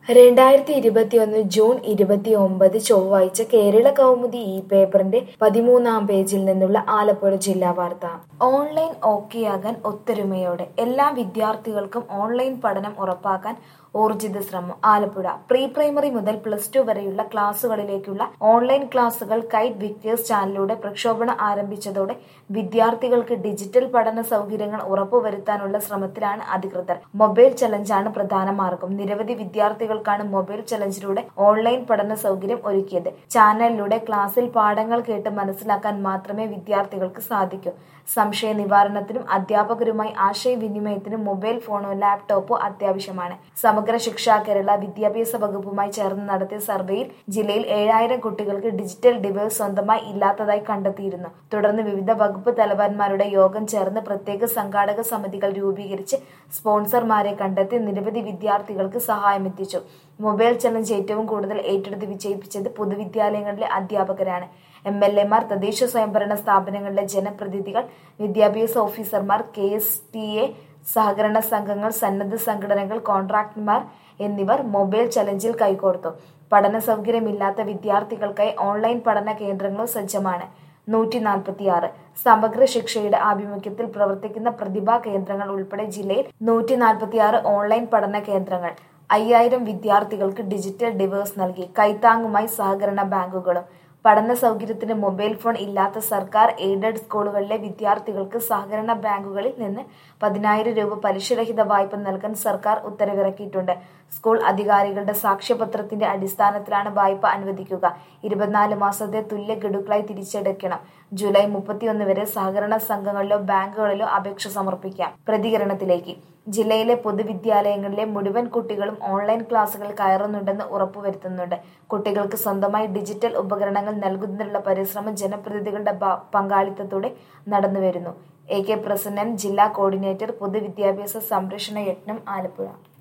രണ്ടായിരത്തി ഇരുപത്തിയൊന്ന് ജൂൺ ഇരുപത്തിയൊമ്പത് ചൊവ്വാഴ്ച കേരള കൗമുദി ഈ പേപ്പറിന്റെ പതിമൂന്നാം പേജിൽ നിന്നുള്ള ആലപ്പുഴ ജില്ലാ വാർത്ത ഓൺലൈൻ ഓക്കെയാകാൻ ഒത്തൊരുമയോടെ എല്ലാ വിദ്യാർത്ഥികൾക്കും ഓൺലൈൻ പഠനം ഉറപ്പാക്കാൻ ഊർജിത ശ്രമം ആലപ്പുഴ പ്രീ പ്രൈമറി മുതൽ പ്ലസ് ടു വരെയുള്ള ക്ലാസുകളിലേക്കുള്ള ഓൺലൈൻ ക്ലാസുകൾ കൈറ്റ് വിക്ടേഴ്സ് ചാനലിലൂടെ പ്രക്ഷോഭണം ആരംഭിച്ചതോടെ വിദ്യാർത്ഥികൾക്ക് ഡിജിറ്റൽ പഠന സൗകര്യങ്ങൾ ഉറപ്പുവരുത്താനുള്ള ശ്രമത്തിലാണ് അധികൃതർ മൊബൈൽ ചലഞ്ചാണ് പ്രധാന മാർഗം നിരവധി വിദ്യാർത്ഥികൾക്കാണ് മൊബൈൽ ചലഞ്ചിലൂടെ ഓൺലൈൻ പഠന സൗകര്യം ഒരുക്കിയത് ചാനലിലൂടെ ക്ലാസ്സിൽ പാഠങ്ങൾ കേട്ട് മനസ്സിലാക്കാൻ മാത്രമേ വിദ്യാർത്ഥികൾക്ക് സാധിക്കൂ സംശയ നിവാരണത്തിനും അധ്യാപകരുമായി ആശയവിനിമയത്തിനും മൊബൈൽ ഫോണോ ലാപ്ടോപ്പോ അത്യാവശ്യമാണ് സമഗ്ര ശിക്ഷ കേരള വിദ്യാഭ്യാസ വകുപ്പുമായി ചേർന്ന് നടത്തിയ സർവേയിൽ ജില്ലയിൽ ഏഴായിരം കുട്ടികൾക്ക് ഡിജിറ്റൽ ഡിവൈസ് സ്വന്തമായി ഇല്ലാത്തതായി കണ്ടെത്തിയിരുന്നു തുടർന്ന് വിവിധ വകുപ്പ് തലവന്മാരുടെ യോഗം ചേർന്ന് പ്രത്യേക സംഘാടക സമിതികൾ രൂപീകരിച്ച് സ്പോൺസർമാരെ കണ്ടെത്തി നിരവധി വിദ്യാർത്ഥികൾക്ക് സഹായമെത്തിച്ചു മൊബൈൽ ചലഞ്ച് ഏറ്റവും കൂടുതൽ ഏറ്റെടുത്ത് വിജയിപ്പിച്ചത് പൊതുവിദ്യാലയങ്ങളിലെ അധ്യാപകരാണ് എം എൽ എമാർ തദ്ദേശ സ്വയംഭരണ സ്ഥാപനങ്ങളിലെ ജനപ്രതിനിധികൾ വിദ്യാഭ്യാസ ഓഫീസർമാർ കെ എസ് ടി എ സഹകരണ സംഘങ്ങൾ സന്നദ്ധ സംഘടനകൾ കോൺട്രാക്ടർമാർ എന്നിവർ മൊബൈൽ ചലഞ്ചിൽ കൈകോർത്തു പഠന സൗകര്യമില്ലാത്ത വിദ്യാർത്ഥികൾക്കായി ഓൺലൈൻ പഠന കേന്ദ്രങ്ങളും സജ്ജമാണ് നൂറ്റി നാൽപ്പത്തിയാറ് സമഗ്ര ശിക്ഷയുടെ ആഭിമുഖ്യത്തിൽ പ്രവർത്തിക്കുന്ന പ്രതിഭാ കേന്ദ്രങ്ങൾ ഉൾപ്പെടെ ജില്ലയിൽ നൂറ്റി നാൽപ്പത്തിയാറ് ഓൺലൈൻ പഠന കേന്ദ്രങ്ങൾ അയ്യായിരം വിദ്യാർത്ഥികൾക്ക് ഡിജിറ്റൽ ഡിവേഴ്സ് നൽകി കൈത്താങ്ങുമായി സഹകരണ ബാങ്കുകളും പഠന സൗകര്യത്തിന് മൊബൈൽ ഫോൺ ഇല്ലാത്ത സർക്കാർ എയ്ഡഡ് സ്കൂളുകളിലെ വിദ്യാർത്ഥികൾക്ക് സഹകരണ ബാങ്കുകളിൽ നിന്ന് പതിനായിരം രൂപ പലിശരഹിത വായ്പ നൽകാൻ സർക്കാർ ഉത്തരവിറക്കിയിട്ടുണ്ട് സ്കൂൾ അധികാരികളുടെ സാക്ഷ്യപത്രത്തിന്റെ അടിസ്ഥാനത്തിലാണ് വായ്പ അനുവദിക്കുക ഇരുപത്തിനാല് മാസത്തെ തുല്യ ഗഡുക്കളായി തിരിച്ചെടുക്കണം ജൂലൈ മുപ്പത്തിയൊന്ന് വരെ സഹകരണ സംഘങ്ങളിലോ ബാങ്കുകളിലോ അപേക്ഷ സമർപ്പിക്കാം പ്രതികരണത്തിലേക്ക് ജില്ലയിലെ പൊതുവിദ്യാലയങ്ങളിലെ മുഴുവൻ കുട്ടികളും ഓൺലൈൻ ക്ലാസുകൾ കയറുന്നുണ്ടെന്ന് ഉറപ്പുവരുത്തുന്നുണ്ട് കുട്ടികൾക്ക് സ്വന്തമായി ഡിജിറ്റൽ ഉപകരണങ്ങൾ നൽകുന്നതിനുള്ള പരിശ്രമം ജനപ്രതിനിധികളുടെ പങ്കാളിത്തത്തോടെ നടന്നുവരുന്നു എ കെ പ്രസന്നൻ ജില്ലാ കോർഡിനേറ്റർ പൊതുവിദ്യാഭ്യാസ സംരക്ഷണ യജ്ഞം ആലപ്പുഴ